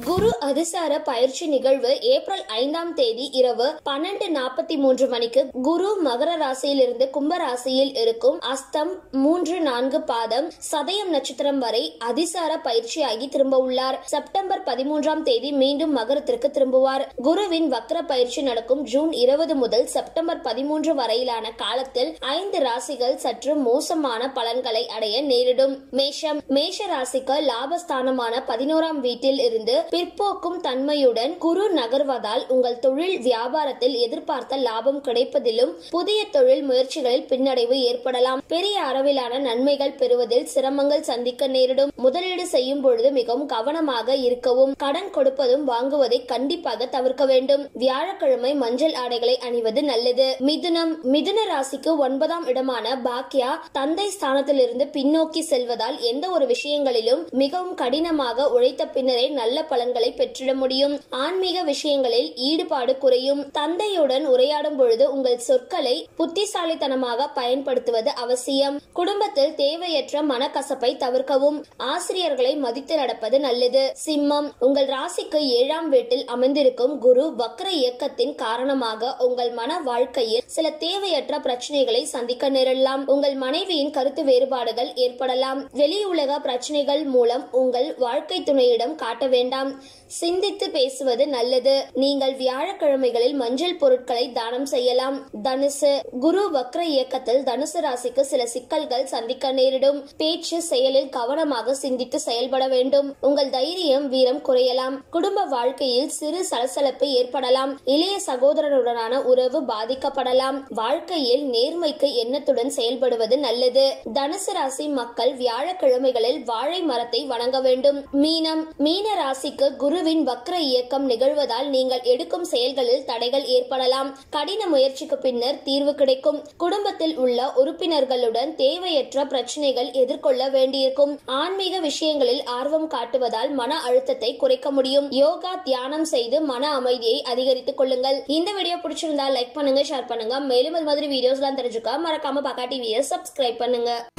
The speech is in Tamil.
குரு அதிசார பயிற்சி நிகழ்வு ஏப்ரல் ஐந்தாம் தேதி இரவு பன்னெண்டு நாற்பத்தி மூன்று மணிக்கு குரு மகர ராசியிலிருந்து கும்ப ராசியில் இருக்கும் அஸ்தம் மூன்று நான்கு பாதம் சதயம் நட்சத்திரம் வரை அதிசார பயிற்சியாகி திரும்ப உள்ளார் செப்டம்பர் பதிமூன்றாம் தேதி மீண்டும் மகரத்திற்கு திரும்புவார் குருவின் வக்ர பயிற்சி நடக்கும் ஜூன் இருபது முதல் செப்டம்பர் பதிமூன்று வரையிலான காலத்தில் ஐந்து ராசிகள் சற்று மோசமான பலன்களை அடைய நேரிடும் மேஷம் மேஷ ராசிக்கு லாபஸ்தானமான பதினோராம் வீட்டில் இருந்து பிற்போக்கும் தன்மையுடன் குரு நகர்வதால் உங்கள் தொழில் வியாபாரத்தில் எதிர்பார்த்த லாபம் கிடைப்பதிலும் புதிய தொழில் முயற்சிகளில் பின்னடைவு ஏற்படலாம் பெரிய அளவிலான நன்மைகள் பெறுவதில் சிரமங்கள் சந்திக்க நேரிடும் முதலீடு செய்யும் பொழுது மிகவும் கவனமாக இருக்கவும் கடன் கொடுப்பதும் வாங்குவதை கண்டிப்பாக தவிர்க்க வேண்டும் வியாழக்கிழமை மஞ்சள் ஆடைகளை அணிவது நல்லது மிதுனம் மிதுன ராசிக்கு ஒன்பதாம் இடமான பாக்யா தந்தை ஸ்தானத்திலிருந்து பின்னோக்கி செல்வதால் எந்த ஒரு விஷயங்களிலும் மிகவும் கடினமாக உழைத்த பின்னரே நல்ல பலன்களை பெற்றிட முடியும் ஆன்மீக விஷயங்களில் ஈடுபாடு குறையும் தந்தையுடன் உரையாடும் பொழுது உங்கள் சொற்களை புத்திசாலித்தனமாக பயன்படுத்துவது அவசியம் குடும்பத்தில் தேவையற்ற மனக்கசப்பை தவிர்க்கவும் ஆசிரியர்களை மதித்து நடப்பது நல்லது சிம்மம் உங்கள் ராசிக்கு ஏழாம் வீட்டில் அமைந்திருக்கும் குரு வக்ர இயக்கத்தின் காரணமாக உங்கள் மன வாழ்க்கையில் சில தேவையற்ற பிரச்சனைகளை சந்திக்க நேரலாம் உங்கள் மனைவியின் கருத்து வேறுபாடுகள் ஏற்படலாம் வெளி உலக பிரச்சனைகள் மூலம் உங்கள் வாழ்க்கை துணையிடம் காட்ட வேண்டாம் சிந்தித்து பேசுவது நல்லது நீங்கள் வியாழக்கிழமைகளில் மஞ்சள் பொருட்களை தானம் செய்யலாம் தனுசு குரு வக்ர இயக்கத்தில் தனுசு ராசிக்கு சில சிக்கல்கள் சந்திக்க நேரிடும் பேச்சு செயலில் கவனமாக சிந்தித்து செயல்பட வேண்டும் உங்கள் தைரியம் வீரம் குறையலாம் குடும்ப வாழ்க்கையில் சிறு சலசலப்பு ஏற்படலாம் இளைய சகோதரருடனான உறவு பாதிக்கப்படலாம் வாழ்க்கையில் நேர்மைக்கு எண்ணத்துடன் செயல்படுவது நல்லது தனுசு ராசி மக்கள் வியாழக்கிழமைகளில் வாழை மரத்தை வணங்க வேண்டும் மீனம் மீன ராசிக்கு குருவின் வக்ர இயக்கம் நிகழ்வதால் நீங்கள் எடுக்கும் செயல்களில் தடைகள் ஏற்படலாம் கடின முயற்சிக்கு பின்னர் தீர்வு கிடைக்கும் குடும்பத்தில் உள்ள உறுப்பினர்களுடன் தேவையற்ற பிரச்சனைகள் எதிர்கொள்ள வேண்டியிருக்கும் ஆன்மீக விஷயங்களில் ஆர்வம் காட்டுவதால் மன அழுத்தத்தை குறைக்க முடியும் யோகா தியானம் செய்து மன அமைதியை அதிகரித்துக் கொள்ளுங்கள் இந்த வீடியோ பிடிச்சிருந்தா லைக் பண்ணுங்க ஷேர் பண்ணுங்க மேலும் இது மாதிரி வீடியோஸ்லாம் தெரிஞ்சுக்க மறக்காம பக்கா டிவியை சப்ஸ்கிரைப் பண்ணுங்க